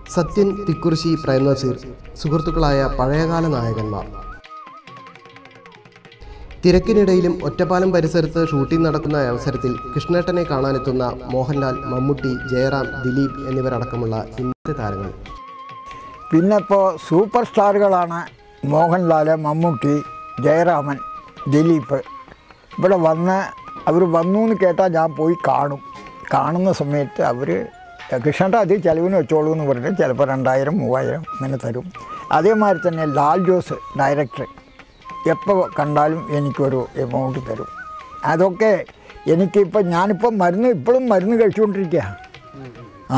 സത്യൻ തിക്കുറിശി പ്രേംനസീർ സുഹൃത്തുക്കളായ പഴയകാല നായകന്മാർ തിരക്കിനിടയിലും ഒറ്റപ്പാലം പരിസരത്ത് ഷൂട്ടിംഗ് നടക്കുന്ന അവസരത്തിൽ കൃഷ്ണേട്ടനെ കാണാനെത്തുന്ന മോഹൻലാൽ മമ്മൂട്ടി ജയറാം ദിലീപ് എന്നിവരടക്കമുള്ള ഇന്നത്തെ താരങ്ങൾ പിന്നെ ഇപ്പോൾ സൂപ്പർ സ്റ്റാറുകളാണ് മോഹൻലാൽ മമ്മൂട്ടി ജയറാമൻ ദിലീപ് ഇവിടെ വന്ന് അവർ വന്നു എന്ന് കേട്ടാൽ ഞാൻ പോയി കാണും കാണുന്ന സമയത്ത് അവർ കൃഷ്ണൻ്റെ അത് ചിലവിന് വെച്ചോളൂ എന്ന് പറഞ്ഞിട്ട് ചിലപ്പോൾ രണ്ടായിരം മൂവായിരം അങ്ങനെ തരും അതേമാതിരി തന്നെ ലാൽ ജോസ് ഡയറക്ടർ എപ്പോൾ കണ്ടാലും എനിക്കൊരു എമൗണ്ട് തരും അതൊക്കെ എനിക്കിപ്പോൾ ഞാനിപ്പോൾ മരുന്ന് ഇപ്പോഴും മരുന്ന് കഴിച്ചുകൊണ്ടിരിക്കുക ആ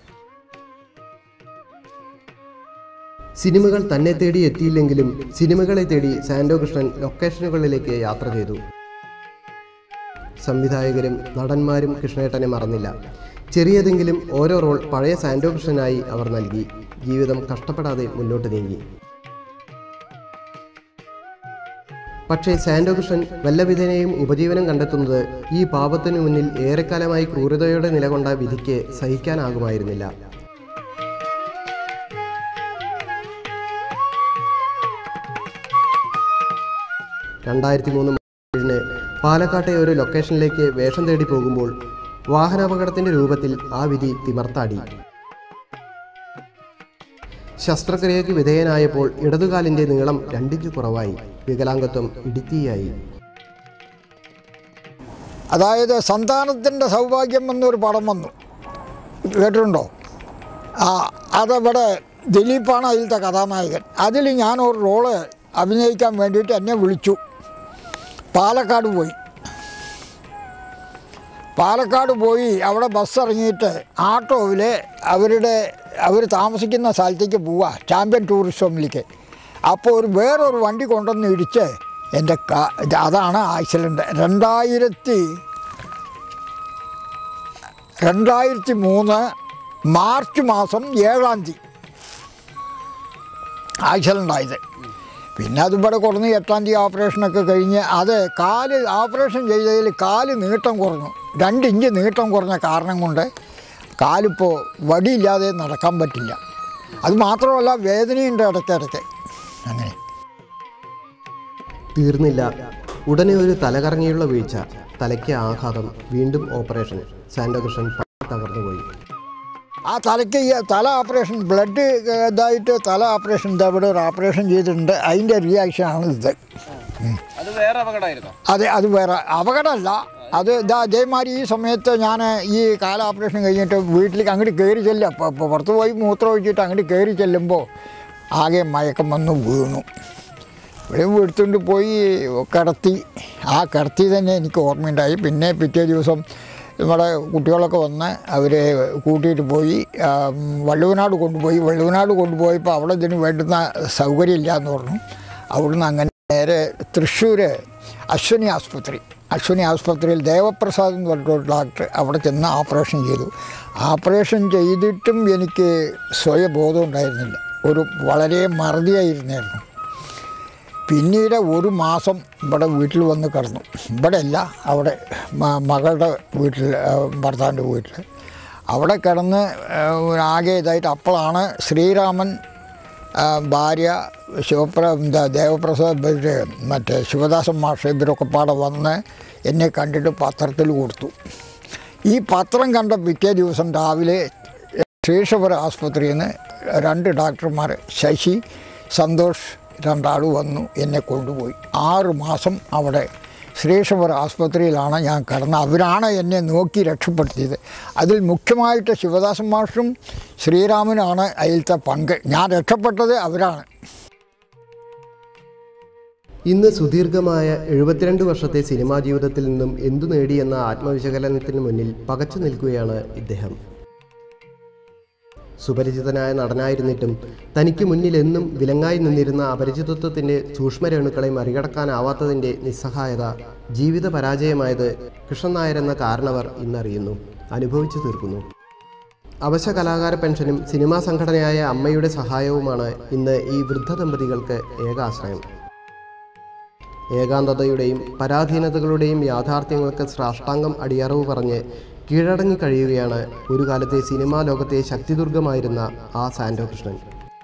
സിനിമകൾ തന്നെ തേടി എത്തിയില്ലെങ്കിലും സിനിമകളെ തേടി സാൻഡോ കൃഷ്ണൻ ലൊക്കേഷനുകളിലേക്ക് യാത്ര ചെയ്തു സംവിധായകരും നടന്മാരും കൃഷ്ണേട്ടനെ മറന്നില്ല ചെറിയതെങ്കിലും ഓരോ റോൾ പഴയ സാൻഡോ കൃഷ്ണനായി അവർ നൽകി ജീവിതം കഷ്ടപ്പെടാതെ മുന്നോട്ട് നീങ്ങി പക്ഷേ സാൻഡോ കൃഷ്ണൻ വല്ലവിധനെയും ഉപജീവനം കണ്ടെത്തുന്നത് ഈ പാപത്തിനു മുന്നിൽ ഏറെക്കാലമായി ക്രൂരതയോടെ നിലകൊണ്ട വിധിക്ക് സഹിക്കാനാകുമായിരുന്നില്ല രണ്ടായിരത്തി മൂന്ന് ഏഴിന് പാലക്കാട്ടെ ഒരു ലൊക്കേഷനിലേക്ക് വേഷം തേടി പോകുമ്പോൾ വാഹനാപകടത്തിന്റെ രൂപത്തിൽ ആ വിധി തിമർത്താടി ശസ്ത്രക്രിയയ്ക്ക് വിധേയനായപ്പോൾ ഇടതുകാലിന്റെ നീളം രണ്ടിഞ്ച് കുറവായി വികലാംഗത്വം ഇടുത്തിയായി അതായത് സന്താനത്തിൻ്റെ സൗഭാഗ്യം എന്നൊരു പടം വന്നു കേട്ടിട്ടുണ്ടോ ആ അതവിടെ ദിലീപാണ് അതിലത്തെ കഥാനായകൻ അതിൽ ഞാൻ ഒരു റോള് അഭിനയിക്കാൻ വേണ്ടിയിട്ട് എന്നെ വിളിച്ചു പാലക്കാട് പോയി പാലക്കാട് പോയി അവിടെ ബസ് ഇറങ്ങിയിട്ട് ആട്ടോയിൽ അവരുടെ അവർ താമസിക്കുന്ന സ്ഥലത്തേക്ക് പോവുക ചാമ്പ്യൻ ടൂറിസ്റ്റ് ഹോമിലേക്ക് അപ്പോൾ ഒരു വേറൊരു വണ്ടി കൊണ്ടുവന്ന് ഇടിച്ച് എൻ്റെ കാ ഇത് അതാണ് ആക്സിഡൻ്റ് രണ്ടായിരത്തി രണ്ടായിരത്തി മൂന്ന് മാർച്ച് മാസം ഏഴാം തീയതി ആക്സിഡൻ്റായത് പിന്നെ അതിവിടെ കുറഞ്ഞ് എട്ടാം തീയതി ഓപ്പറേഷനൊക്കെ കഴിഞ്ഞ് അത് കാല് ഓപ്പറേഷൻ ചെയ്തതിൽ കാല് നീട്ടം കുറഞ്ഞു രണ്ട് ഇഞ്ച് നീട്ടം കുറഞ്ഞ കാരണം കൊണ്ട് കാലിപ്പോൾ വടിയില്ലാതെ നടക്കാൻ പറ്റില്ല അത് മാത്രമല്ല വേദനയുണ്ട് ഇടയ്ക്കിടയ്ക്ക് അങ്ങനെ തീർന്നില്ല ഉടനെ ഒരു തലകറങ്ങിയുള്ള വീഴ്ച തലയ്ക്ക് ആഘാതം വീണ്ടും ഓപ്പറേഷൻ സാന്റോകൃഷ്ണൻ തകർന്നുപോയി ആ തലയ്ക്ക് ഈ തല ഓപ്പറേഷൻ ബ്ലഡ് ഇതായിട്ട് തല ഓപ്പറേഷൻ ഇതാ ഇവിടെ ഒരു ഓപ്പറേഷൻ ചെയ്തിട്ടുണ്ട് അതിൻ്റെ റിയാക്ഷനാണ് ഇത് അത് വേറെ അപകടമായിരുന്നോ അതെ അത് വേറെ അപകടമല്ല അത് ഇതാ അതേമാതിരി ഈ സമയത്ത് ഞാൻ ഈ കാല ഓപ്പറേഷൻ കഴിഞ്ഞിട്ട് വീട്ടിലേക്ക് അങ്ങോട്ട് കയറി ചെല്ലുക അപ്പോൾ ഇപ്പോൾ പുറത്ത് പോയി മൂത്രം ഒഴിച്ചിട്ട് അങ്ങോട്ട് കയറി ചെല്ലുമ്പോൾ ആകെ മയക്കം വന്ന് വീണു ഇവിടെ എടുത്തുകൊണ്ട് പോയി കിടത്തി ആ കിടത്തി തന്നെ എനിക്ക് ഓർമ്മയുണ്ടായി പിന്നെ പിറ്റേ ദിവസം നമ്മുടെ കുട്ടികളൊക്കെ വന്ന് അവരെ കൂട്ടിയിട്ട് പോയി ആ, വള്ളുവനാട് കൊണ്ടുപോയി വള്ളുവനാട് കൊണ്ടുപോയപ്പോൾ അവിടെ ഇതിന് വേണ്ടുന്ന സൗകര്യമില്ല എന്ന് പറഞ്ഞു അവിടുന്ന് അങ്ങനെ നേരെ തൃശ്ശൂർ അശ്വനി ആസ്പത്രി അശ്വനി ആസ്പത്രിയിൽ ദേവപ്രസാദ് എന്ന് പറഞ്ഞിട്ടൊരു ഡോക്ടർ അവിടെ ചെന്ന് ഓപ്പറേഷൻ ചെയ്തു ഓപ്പറേഷൻ ചെയ്തിട്ടും എനിക്ക് സ്വയബോധം ഉണ്ടായിരുന്നില്ല ഒരു വളരെ മറതിയായിരുന്നായിരുന്നു പിന്നീട് ഒരു മാസം ഇവിടെ വീട്ടിൽ വന്ന് കിടന്നു ഇവിടെ അല്ല അവിടെ മ- മകളുടെ വീട്ടിൽ ആ, ഭർത്താവിൻ്റെ വീട്ടിൽ അവിടെ കിടന്ന് ആ, ആകെ ഇതായിട്ട് അപ്പോഴാണ് ശ്രീരാമൻ ആ, ഭാര്യ ശിവപ്ര എന്താ ദേവപ്രസാദ് ഇവര് മറ്റേ ശിവദാസൻ മാഷ് ഇവരൊക്കെ പാടെ വന്ന് എന്നെ കണ്ടിട്ട് പത്രത്തിൽ കൊടുത്തു ഈ പത്രം കണ്ട പിറ്റേ ദിവസം രാവിലെ ശേഷപുര ആസ്പത്രിയിൽ നിന്ന് രണ്ട് ഡോക്ടർമാർ ശശി സന്തോഷ് രണ്ടാൾ വന്നു എന്നെ കൊണ്ടുപോയി ആറ് മാസം അവിടെ ശ്രീഷപുര ആസ്പത്രിയിലാണ് ഞാൻ കിടന്നത് അവരാണ് എന്നെ നോക്കി രക്ഷപ്പെടുത്തിയത് അതിൽ മുഖ്യമായിട്ട് ശിവദാസൻ മാഷും ശ്രീരാമനാണ് അതിലത്തെ പങ്ക് ഞാൻ രക്ഷപ്പെട്ടത് അവരാണ് ഇന്ന് സുദീർഘമായ എഴുപത്തിരണ്ട് വർഷത്തെ സിനിമാ ജീവിതത്തിൽ നിന്നും എന്തു നേടിയെന്ന ആത്മവിശകലനത്തിന് മുന്നിൽ പകച്ചു നിൽക്കുകയാണ് ഇദ്ദേഹം സുപരിചിതനായ നടനായിരുന്നിട്ടും തനിക്ക് മുന്നിൽ എന്നും വിലങ്ങായി നിന്നിരുന്ന അപരിചിതത്വത്തിൻ്റെ സൂക്ഷ്മരേണുക്കളെ മറികടക്കാനാവാത്തതിൻ്റെ നിസ്സഹായത ജീവിത പരാജയമായത് കൃഷ്ണൻ നായർ എന്ന കാരണവർ ഇന്നറിയുന്നു അനുഭവിച്ചു തീർക്കുന്നു അവശ കലാകാര പെൻഷനും സിനിമാ സംഘടനയായ അമ്മയുടെ സഹായവുമാണ് ഇന്ന് ഈ വൃദ്ധ ദമ്പതികൾക്ക് ഏകാശ്രയം ഏകാന്തതയുടെയും പരാധീനതകളുടെയും യാഥാർത്ഥ്യങ്ങൾക്ക് സാഷ്ടാംഗം അടിയറവ് പറഞ്ഞ് കീഴടങ്ങി കഴിയുകയാണ് ഒരു കാലത്തെ സിനിമാ ലോകത്തെ ശക്തിദുർഗമായിരുന്ന ആ സാന്റോ കൃഷ്ണൻ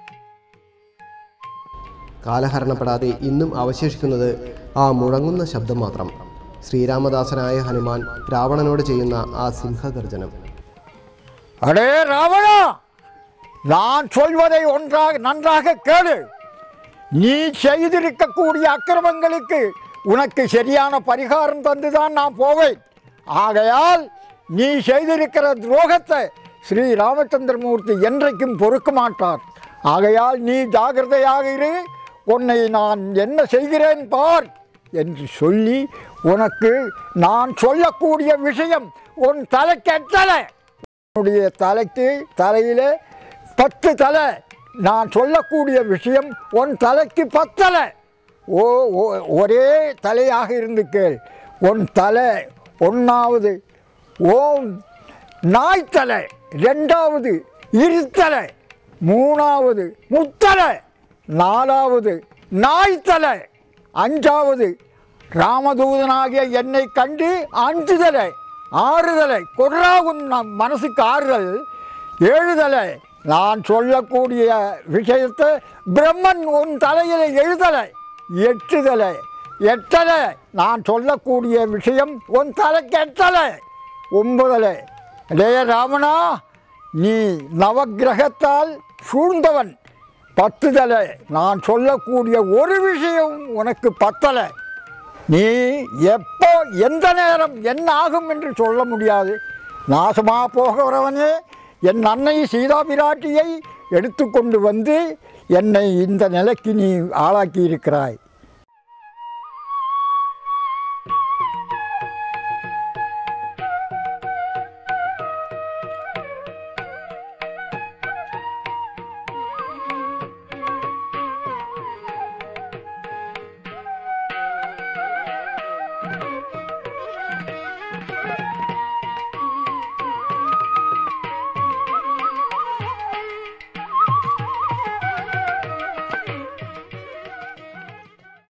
കാലഹരണപ്പെടാതെ ഇന്നും അവശേഷിക്കുന്നത് ആ മുഴങ്ങുന്ന ശബ്ദം മാത്രം ശ്രീരാമദാസനായ ഹനുമാൻ രാവണനോട് ചെയ്യുന്ന ആ സിംഹഗർജനം அடே ராவணா நான் சொல்வதை ஒன்றாக நன்றாக கேளு நீ செய்திருக்கக்கூடிய அக்கிரமங்களுக்கு உனக்கு சரியான பரிகாரம் தந்துதான் நான் போவேன் ஆகையால் நீ செய்திருக்கிற துரோகத்தை ஸ்ரீ ராமச்சந்திரமூர்த்தி என்றைக்கும் பொறுக்க மாட்டார் ஆகையால் நீ ஜாகிரதையாக இரு உன்னை நான் என்ன செய்கிறேன் பார் என்று சொல்லி உனக்கு நான் சொல்லக்கூடிய விஷயம் உன் தலைக்கெட்டலை உன்னுடைய தலைக்கு தலையில் பத்து தலை நான் சொல்லக்கூடிய விஷயம் உன் தலைக்கு பத்தலை ஓ ஓ- ஒரே தலையாக இருந்து கேள் உன் தலை ஒன்றாவது ஓம் நாய்த்தலை ரெண்டாவது இருத்தலை மூணாவது முத்தலை நாலாவது நாய்த்தலை அஞ்சாவது ராமதூதனாகிய என்னை கண்டு அஞ்சுதலை ஆறுதலை கொர்ரா உன் நம் மனசுக்கு ஆறுதல் எழுதலை நான் சொல்லக்கூடிய விஷயத்தை பிரம்மன் உன் தலையில் எழுதலை எட்டுதலை எட்டலை நான் சொல்லக்கூடிய விஷயம் உன் தலைக்கு எட்டலை ஒன்பதலை டே ராமனா நீ நவக்கிரகத்தால் சூழ்ந்தவன் பத்துதலை நான் சொல்லக்கூடிய ஒரு விஷயம் உனக்கு பத்தலை நீ எப்போ எந்த நேரம் என்ன ஆகும் என்று சொல்ல முடியாது நாசமா போகிறவனே என் அன்னை சீதா பிராட்டியை எடுத்துக்கொண்டு வந்து என்னை இந்த நிலைக்கு நீ ஆளாக்கி இருக்கிறாய்